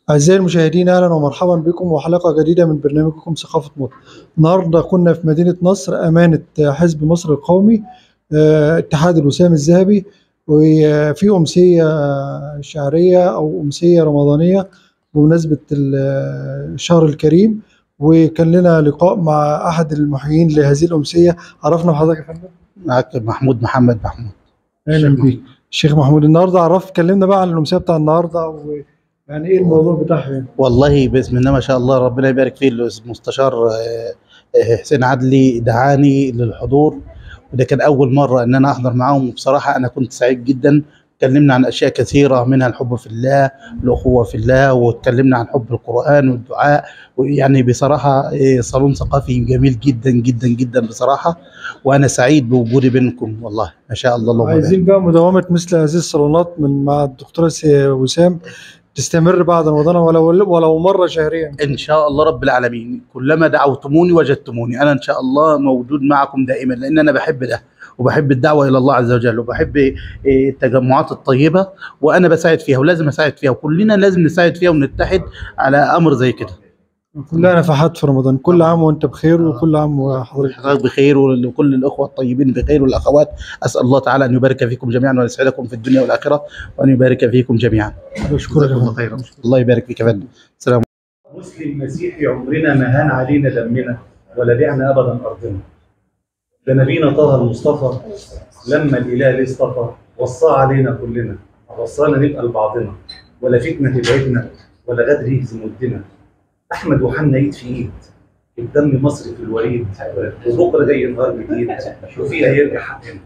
أعزائي المشاهدين أهلا ومرحبا بكم وحلقة جديدة من برنامجكم ثقافة مصر. النهاردة كنا في مدينة نصر أمانة حزب مصر القومي آه، اتحاد الوسام الذهبي وفي أمسية شعرية أو أمسية رمضانية بمناسبة الشهر الكريم وكان لنا لقاء مع أحد المحيين لهذه الأمسية عرفنا بحضرتك يا فندم؟ معك محمود محمد محمود أهلا الشيخ بيك الشيخ محمود النهارده عرف اتكلمنا بقى عن الأمسية بتاع النهارده ويعني إيه الموضوع بتاعها يعني. والله بسم الله ما شاء الله ربنا يبارك فيه المستشار آه، آه، حسين عدلي دعاني للحضور وده كان اول مره ان انا احضر معاهم وبصراحه انا كنت سعيد جدا اتكلمنا عن اشياء كثيره منها الحب في الله الاخوه في الله واتكلمنا عن حب القران والدعاء ويعني بصراحه آه، صالون ثقافي جميل جدا جدا جدا بصراحه وانا سعيد بوجودي بينكم والله ما شاء الله اللهم بارك. عايزين بقى مداومة مثل هذه الصالونات من مع الدكتورة سي- وسام تستمر بعد رمضان ولو ولو مرة شهريا ان شاء الله رب العالمين كلما دعوتموني وجدتموني انا ان شاء الله موجود معكم دائما لان انا بحب ده وبحب الدعوه الى الله عز وجل وبحب إيه، التجمعات الطيبه وانا بساعد فيها ولازم اساعد فيها وكلنا لازم نساعد فيها ونتحد على امر زي كده كلها نفحات في رمضان كل عام وانت بخير وكل عام وحضرتك حضرتك بخير وكل الاخوه الطيبين بخير والاخوات اسال الله تعالى ان يبارك فيكم جميعا ويسعدكم في الدنيا والاخره وان يبارك فيكم جميعا بشكرك يا جزاكم الله فندم. خيرا الله يبارك فيك يا فندم السلام مسلم مسيحي عمرنا ما هان علينا دمنا ولا بعنا ابدا ارضنا ده نبينا طه المصطفى لما الاله ليه اصطفى وصى علينا كلنا وصانا نبقى لبعضنا ولا فتنه تبعدنا ولا غدر يهزم ودنا احمد وحنا ايد في ايد الدم مصري في الوريد وبكره جاي نهار جديد وفيها يرجع حقنا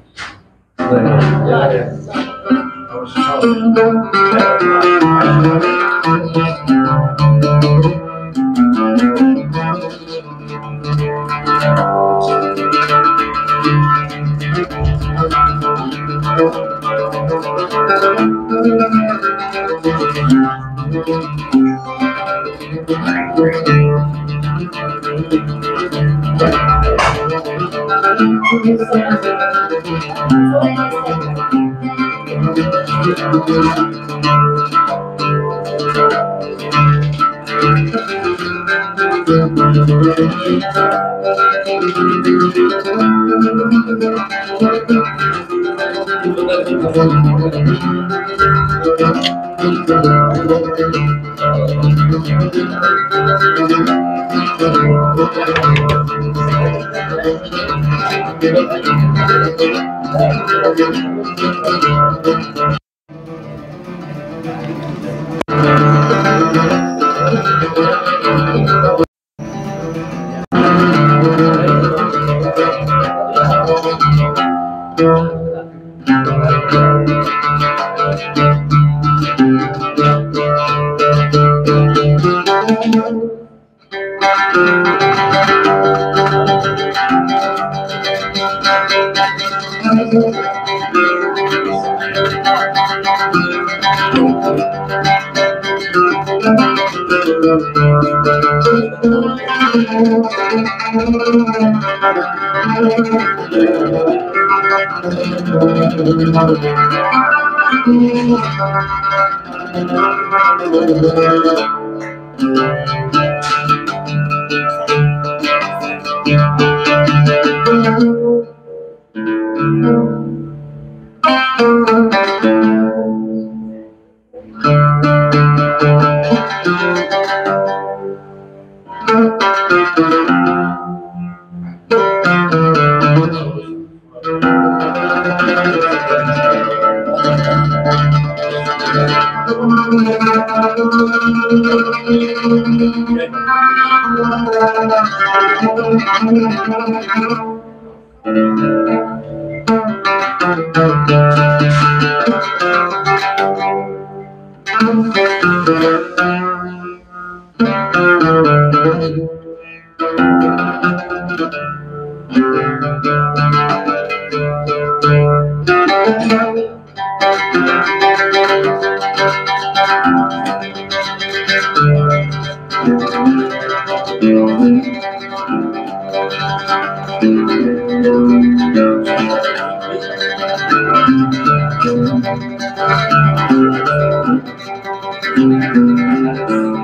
Thank you.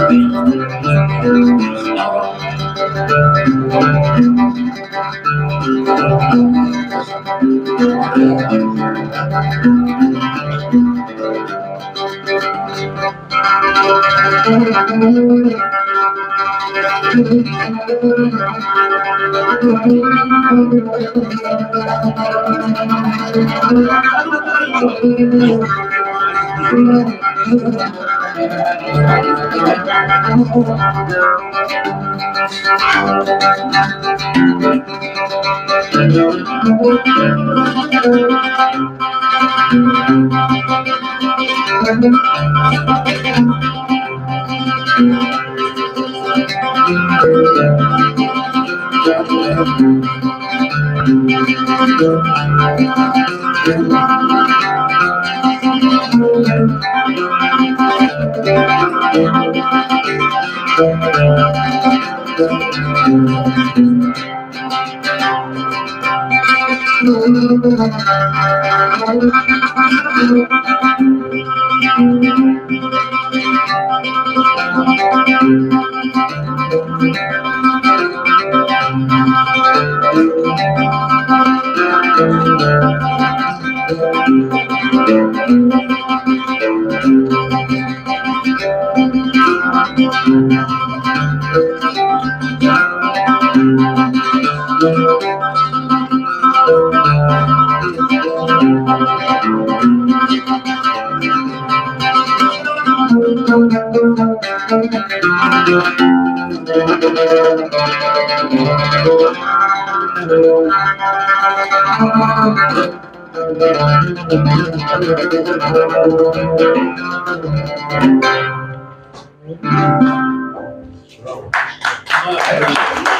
Thank you.